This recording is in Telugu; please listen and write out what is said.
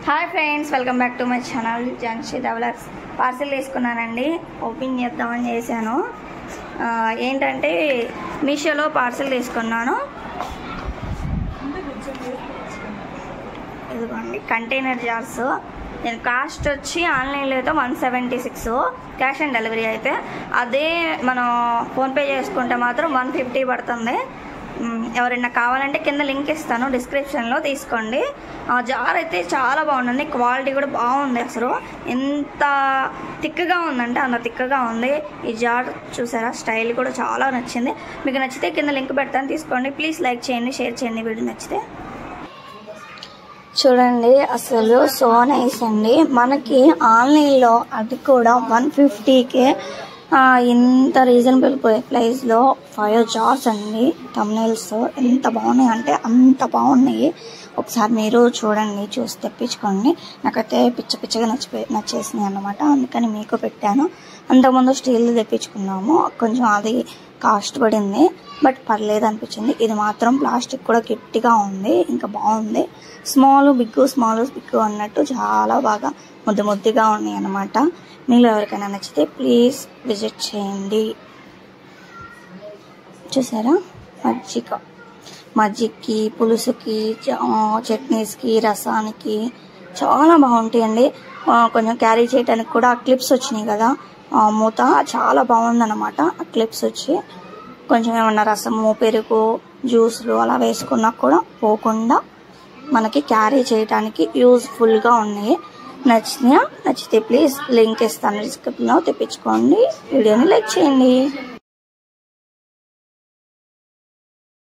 hi friends welcome back to my channel జన్షి డెవలప్స్ పార్సిల్ తీసుకున్నానండి ఓపెన్ చేద్దామని చేశాను ఆ, ఏంటంటే మీషోలో పార్సిల్ తీసుకున్నాను ఇదిగోండి కంటైనర్ జార్స్ నేను కాస్ట్ వచ్చి ఆన్లైన్లో అయితే one seventy six cash on delivery అయితే అదే మనం ఫోన్పే చేసుకుంటే మాత్రం వన్ ఫిఫ్టీ పడుతుంది మ్, ఎవరైనా కావాలంటే కింద లింక్ ఇస్తాను డిస్క్రిప్షన్లో తీసుకోండి ఆ జార్ అయితే చాలా బాగుందండి క్వాలిటీ కూడా బాగుంది అసలు ఎంత థిక్గా ఉందంటే అంత థిక్గా ఉంది ఈ జార్ చూసారా స్టైల్ కూడా చాలా నచ్చింది మీకు నచ్చితే కింద లింక్ పెడతాను తీసుకోండి ప్లీజ్ లైక్ చేయండి షేర్ చేయండి వీడియో నచ్చితే చూడండి అసలు సో నైస్ అండి మనకి ఆన్లైన్లో అది కూడా వన్ ఫిఫ్టీకే ఇంత రీజనబుల్ ప్రైస్లో ఫైవ్ జార్స్ అండి తమ్నైల్స్ ఎంత బాగున్నాయి అంటే అంత బాగున్నాయి ఒకసారి మీరు చూడండి చూసి తెప్పించుకోండి నాకైతే పిచ్చ పిచ్చగా నచ్చిపోయి నచ్చేసింది అనమాట అందుకని మీకు పెట్టాను అంతకుముందు స్టీల్ తెప్పించుకున్నాము కొంచెం అది కాస్ట్ పడింది బట్ పర్లేదు అనిపించింది ఇది మాత్రం ప్లాస్టిక్ కూడా గట్టిగా ఉంది ఇంకా బాగుంది స్మాల్ బిగ్ స్మాల్ బిగ్ అన్నట్టు చాలా బాగా ముద్దు ముద్దుగా ఉన్నాయి అన్నమాట మీలో ఎవరికైనా నచ్చితే ప్లీజ్ విజిట్ చేయండి చూసారా మజ్జిగ మజ్జిగకి పులుసుకి చ- ఆ, చట్నీస్కి రసానికి చాలా బాగుంటాయండి ఆ, కొంచెం క్యారీ చేయడానికి కూడా క్లిప్స్ వచ్చినాయి కదా ఆ, మూత చాలా బాగుందన్నమాట ఆ క్లిప్స్ వచ్చి కొంచెం ఏమన్నా రసము పెరుగు జ్యూస్లు అలా వేసుకున్నా కూడా పోకుండా మనకి క్యారీ చేయడానికి యూజ్ఫుల్గా ఉన్నాయి నచ్చినా నచ్చితే ప్లీజ్ లింక్ ఇస్తాను డిస్క్రిప్షన్లో తెప్పించుకోండి వీడియోని లైక్ చేయండి